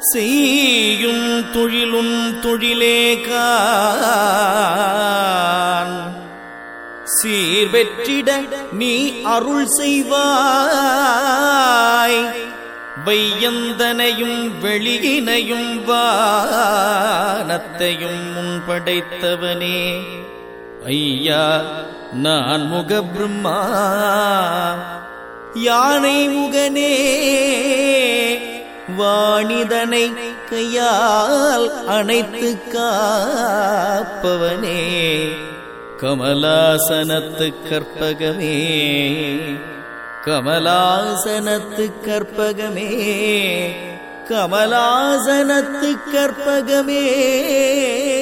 செய்யும் தொழிலும் தொழிலே கான் சீர்வெற்றிட நீ அருள் செய்வாய் வையந்தனையும் வெளியினையும் வானத்தையும் முன் படைத்தவனே ஐயா நான் முக பிரம்மா யானை முகனே வாணிதனை கையால் அணைத்து காப்பவனே கமலாசனத்து கற்பகமே கமலாசனத்து கற்பகமே கமலாசனத்து கற்பகமே